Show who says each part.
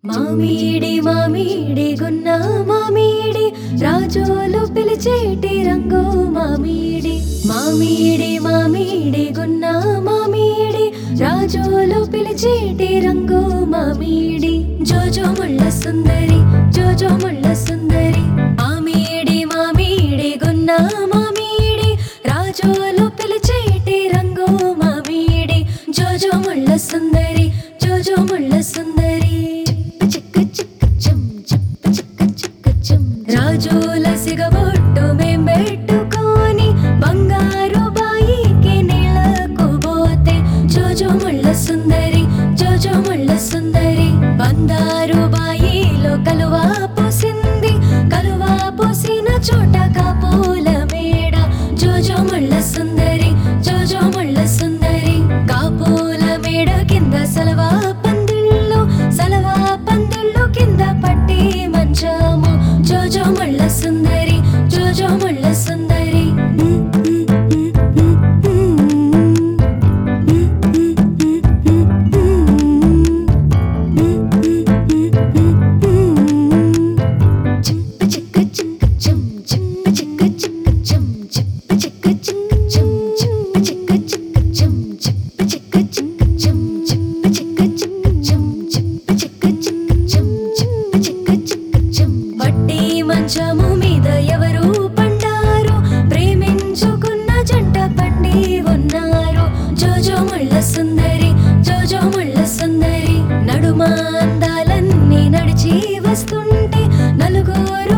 Speaker 1: మామిడి మామిడి గున్న మామిడి రాజోలు పిలిచేటి రంగు మామిడి మామిడి మామిడి గున్న మామిడి రాజోలు పిలిచేటి రంగు మామిడి జోజో ముళ్ళ సుందరి జోజో ముళ్ళ సుందరి మామిడి మామిడి గున్న మామిడి రాజోలు పిలిచేటి రంగు మామిడి జోజో ముళ్ళ సుందరి జోజో ముళ్ళ సుందరి చిక్క చిక్క చిమ్ చిక్క చిక్క చిక్క చిమ్ రాజుల సిగబొట్టు మేం పెట్టుకొని బంగారు బాయికి నీళ్ళకు పోతే జోజో ముళ్ళ సుందరి జోజో ముళ్ళ సుందరి బందారు బాయిలో కలువా పోసింది కలువా పోసిన చోట కాపూల మేడ జోజో ముళ్ళ సుందరి జోజో ముళ్ళ సుందరి కాపూల మేడ కింద సలవా పందిళ్ళు సలవా పందిళ్ళు కింద పట్టి మంచము జోజో ముళ్ళ సుందరి జోజో ముళ్ళ సుందరి చింప చిక్క చిక్క చిమ్ చింప చిక్క చిక్క చిమ్ చింప చిక్క చిక్క చిమ్ చింప చిక్క చిక్క చిమ్ చింప చిక్క చిక్క చిమ్ చింప చిక్క చిక్క చిమ్ చింప చిక్క చిక్క చిమ్ చింప చిక్క చిక్క చిమ్ వడ్డీ మంచము మీద ఎవరు పండారు ప్రేమించుకున్న జంట పండి ఉన్నారు జోజో ముళ్ళ సుందరి జోజో ముళ్ళ సుందరి నడుమ అందాలన్నీ నడిచి వస్తుంటే నలుగురు